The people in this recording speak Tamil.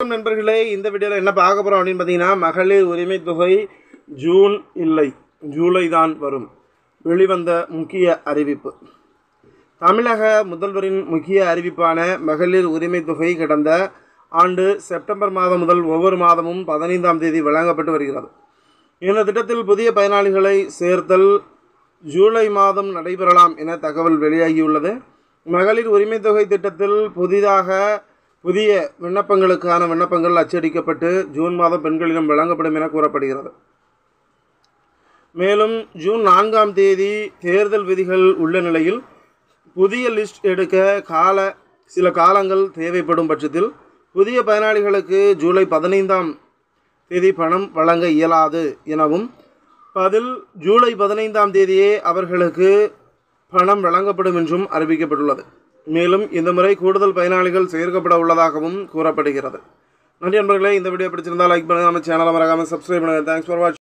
வணக்கம் நண்பர்களே இந்த வீடியோவில் என்ன பார்க்க போகிறோம் அப்படின்னு பார்த்தீங்கன்னா மகளிர் உரிமை தொகை ஜூன் இல்லை ஜூலை தான் வரும் வெளிவந்த முக்கிய அறிவிப்பு தமிழக முதல்வரின் முக்கிய அறிவிப்பான மகளிர் உரிமை தொகை கடந்த ஆண்டு செப்டம்பர் மாதம் முதல் ஒவ்வொரு மாதமும் பதினைந்தாம் தேதி வழங்கப்பட்டு வருகிறது இந்த திட்டத்தில் புதிய பயனாளிகளை சேர்த்தல் ஜூலை மாதம் நடைபெறலாம் என தகவல் வெளியாகியுள்ளது மகளிர் உரிமை தொகை திட்டத்தில் புதிதாக புதிய விண்ணப்பங்களுக்கான விண்ணப்பங்கள் அச்சடிக்கப்பட்டு ஜூன் மாதம் பெண்களிடம் வழங்கப்படும் என கூறப்படுகிறது மேலும் ஜூன் நான்காம் தேதி தேர்தல் விதிகள் உள்ள நிலையில் புதிய லிஸ்ட் எடுக்க கால சில காலங்கள் தேவைப்படும் பட்சத்தில் புதிய பயனாளிகளுக்கு ஜூலை பதினைந்தாம் தேதி பணம் வழங்க இயலாது எனவும் பதில் ஜூலை பதினைந்தாம் தேதியே அவர்களுக்கு பணம் வழங்கப்படும் என்றும் அறிவிக்கப்பட்டுள்ளது மேலும் இந்த முறை கூடுதல் பயனாளிகள் சேர்க்கப்பட உள்ளதாகவும் கூறப்படுகிறது நன்றி நண்பர்களே இந்த வீடியோ பிடிச்சிருந்தால் லைக் பண்ணுங்கள் நம்ம சேனலை மறக்காமல் சப்ஸ்கிரைப் பண்ணுங்கள் தேங்க்ஸ் ஃபார் வாட்சிங்